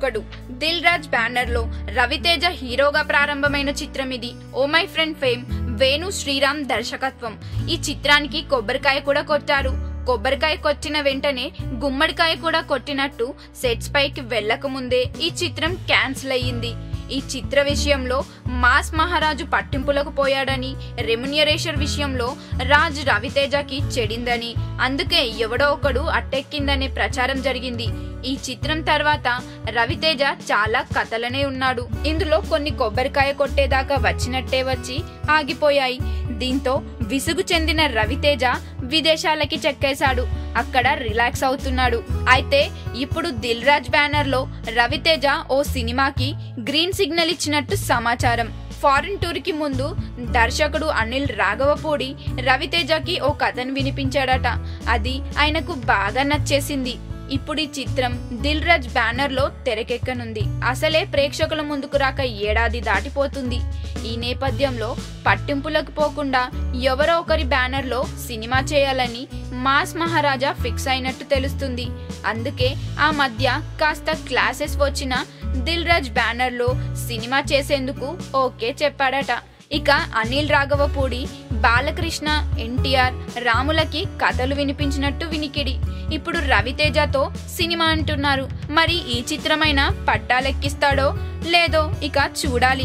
ఒకడు దిల్ రాజ్ బ్యానర్ లో రవితేజ హీరోగా ప్రారంభమైన చిత్రం ఇది oh my friend fame Venu Sriram దర్శకత్వం ఈ చిత్రానికి కొబ్బరికాయ కూడా కొట్టారు కొబ్బరికాయ కొట్టిన వెంటనే గుమ్మడికాయ కూడా కొట్టినట్టు సెట్స్ పైకి వెళ్ళక ముందే ఈ చిత్రం క్యాన్సిల్ అయ్యింది ఈ చిత్ర విషయంలో మాస్ మహారాజు పట్టింపులకు పోయాడని రెమ్యునరేషన్ విషయంలో రాజ్ రవితేజకి చెడిందని అందుకే ఎవడో ఒకడు అట్టెక్కిందనే ప్రచారం జరిగింది ఈ చిత్రం తర్వాత రవితేజ చాలా కథలనే ఉన్నాడు ఇందులో కొన్ని కొబ్బరికాయ కొట్టేదాకా వచ్చినట్టే వచ్చి ఆగిపోయాయి దీంతో విసుగు చెందిన రవితేజ విదేశాలకి చెక్కేశాడు అక్కడ రిలాక్స్ అవుతున్నాడు అయితే ఇప్పుడు దిల్ రాజ్ బ్యానర్ లో రవితేజ ఓ సినిమాకి గ్రీన్ సిగ్నల్ ఇచ్చినట్టు సమాచారం ఫారిన్ టూర్ కి ముందు దర్శకుడు అనిల్ రాఘవపూడి రవితేజకి ఓ కథను వినిపించాడట అది ఆయనకు బాగా నచ్చేసింది ఇప్పుడు ఈ చిత్రం దిల్ రాజ్ బ్యానర్ లో తెరకెక్కనుంది అసలే ప్రేక్షకుల ముందుకు రాక ఏడాది దాటిపోతుంది ఈ నేపథ్యంలో పట్టింపులకు పోకుండా ఎవరో ఒకరి బ్యానర్ లో సినిమా చేయాలని మాస్ మహారాజా ఫిక్స్ అయినట్టు తెలుస్తుంది అందుకే ఆ మధ్య కాస్త క్లాసెస్ వచ్చిన దిల్ రాజ్ బ్యానర్ లో సినిమా చేసేందుకు ఓకే చెప్పాడట ఇక అనిల్ రాఘవపూడి బాలకృష్ణ ఎన్టీఆర్ రాములకి కథలు వినిపించినట్టు వినికిడి ఇప్పుడు రవితేజతో సినిమా అంటున్నారు మరి ఈ చిత్రమైన పట్టాలెక్కిస్తాడో లేదో ఇక చూడాలి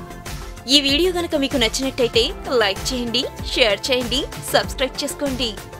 ఈ వీడియో గనక మీకు నచ్చినట్టయితే లైక్ చేయండి షేర్ చేయండి సబ్స్క్రైబ్ చేసుకోండి